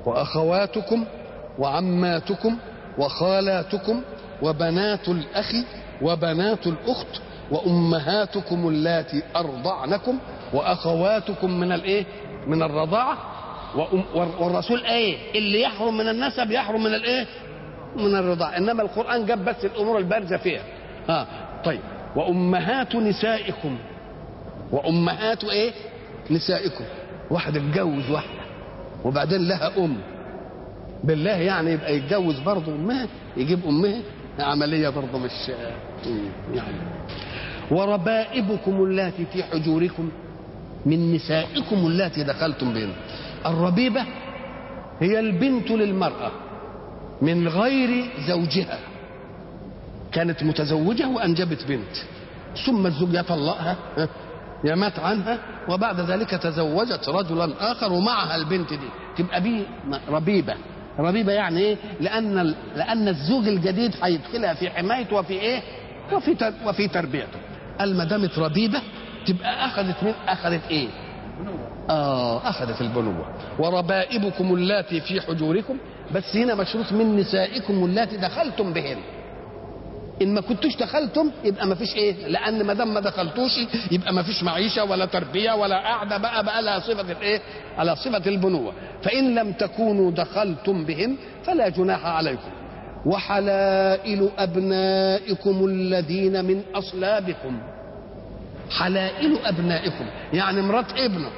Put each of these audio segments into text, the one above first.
وأخواتكم وعماتكم وخالاتكم وبنات الأخ وبنات الأخت وأمهاتكم اللاتي أرضعنكم وأخواتكم من الإيه؟ من الرضاعة والرسول ايه اللي يحرم من النسب يحرم من الايه من الرضاعة انما القرآن جاب بس الامور البارزة فيها ها طيب وامهات نسائكم وامهات ايه نسائكم واحد اتجوز واحدة وبعدين لها ام بالله يعني يبقى يتجوز برضه امها يجيب امها عملية برضه مش يعني وربائبكم اللاتي في حجوركم من نسائكم اللاتي دخلتم بهن الربيبة هي البنت للمرأة من غير زوجها كانت متزوجة وأنجبت بنت ثم الزوج يطلقها يا مات عنها وبعد ذلك تزوجت رجلا آخر ومعها البنت دي تبقى بيه ربيبة ربيبة يعني إيه؟ لأن لأن الزوج الجديد هيدخلها في حمايته وفي إيه؟ وفي وفي تربيته. قال ما دامت ربيبة تبقى أخذت من أخذت إيه؟ آه أخذت البنوة وربائبكم اللاتي في حجوركم بس هنا مشروط من نسائكم اللاتي دخلتم بهن إن ما كنتوش دخلتم يبقى ما فيش إيه لأن ما دام ما دخلتوش يبقى ما فيش معيشة ولا تربية ولا قاعدة بقى بقى لها صفة الإيه على صفة البنوة فإن لم تكونوا دخلتم بهن فلا جناح عليكم وحلائل أبنائكم الذين من أصلابكم حلائل أبنائكم يعني مرات ابنه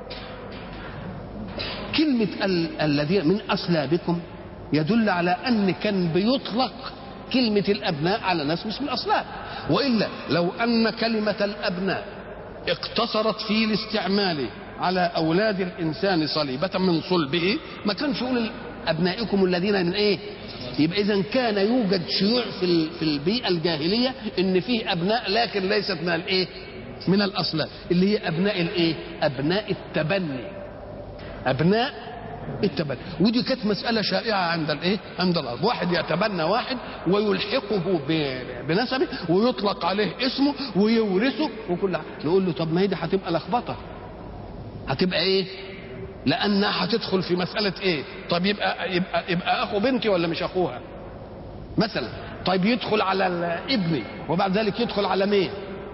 كلمة الذين من أصلابكم يدل على أن كان بيطلق كلمة الأبناء على ناس مش من الأصلاب وإلا لو أن كلمة الأبناء اقتصرت في الاستعمال على أولاد الإنسان صليبة من صلبه ما كانش يقول أبنائكم الذين من إيه يبقى إذا كان يوجد شيوع في في البيئة الجاهلية إن فيه أبناء لكن ليست من الإيه من الأصلاب اللي هي أبناء الإيه أبناء التبني أبناء التبني ودي كانت مسألة شائعة عند الإيه؟ عند الأرض واحد يتبنى واحد ويلحقه بنسبه ويطلق عليه اسمه ويورثه وكل حاجة نقول له طب ما هي دي هتبقى لخبطة هتبقى إيه؟ لأنها هتدخل في مسألة إيه؟ طب يبقى يبقى يبقى أخو بنتي ولا مش أخوها؟ مثلا طيب يدخل على ابني وبعد ذلك يدخل على مين؟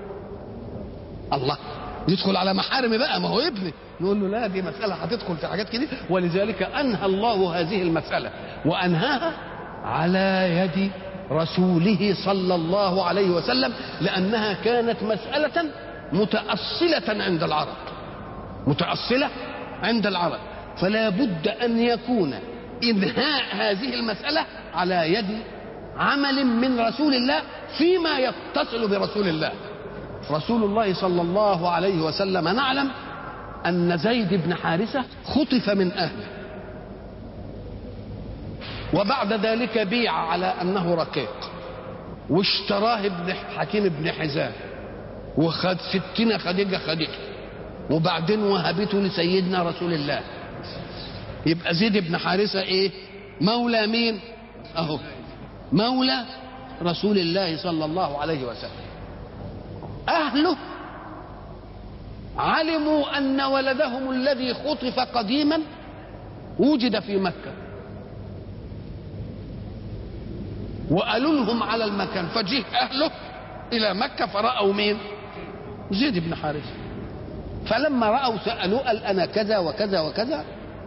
الله يدخل على محارم بقى ما هو ابني نقول له لا دي مسألة هتدخل في حاجات كده ولذلك أنهى الله هذه المسألة وأنهاها على يد رسوله صلى الله عليه وسلم لأنها كانت مسألة متأصلة عند العرب متأصلة عند العرب فلا بد أن يكون إنهاء هذه المسألة على يد عمل من رسول الله فيما يتصل برسول الله رسول الله صلى الله عليه وسلم نعلم أن زيد بن حارثة خطف من أهله وبعد ذلك بيع على أنه رقيق واشتراه ابن حكيم بن حزام وخد ستين خديجة خديجة وبعدين وهبته لسيدنا رسول الله يبقى زيد بن حارثة ايه مولى مين اهو مولى رسول الله صلى الله عليه وسلم أهله علموا أن ولدهم الذي خطف قديما وجد في مكة وقالوا لهم على المكان فجه أهله إلى مكة فرأوا مين زيد بن حارثة فلما رأوا سألوه قال أنا كذا وكذا وكذا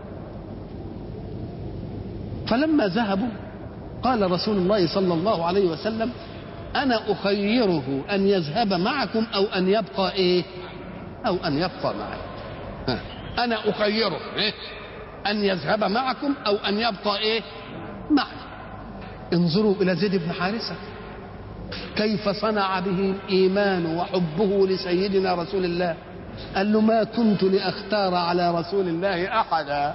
فلما ذهبوا قال رسول الله صلى الله عليه وسلم أنا أخيره أن يذهب معكم أو أن يبقى إيه أو أن يبقى معي أنا أخيره إيه؟ أن يذهب معكم أو أن يبقى إيه معي انظروا إلى زيد بن حارثة كيف صنع به الإيمان وحبه لسيدنا رسول الله قال له ما كنت لأختار على رسول الله أحدا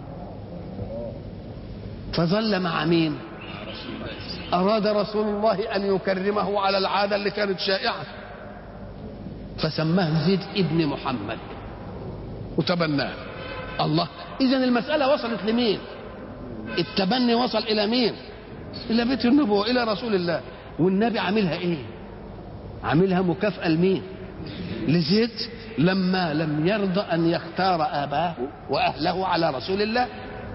فظل مع مين أراد رسول الله أن يكرمه على العادة اللي كانت شائعة فسماه زيد ابن محمد وتبناه الله إذا المسألة وصلت لمين التبني وصل إلى مين إلى بيت النبوة إلى رسول الله والنبي عاملها إيه عاملها مكافأة لمين لزيد لما لم يرضى أن يختار آباه وأهله على رسول الله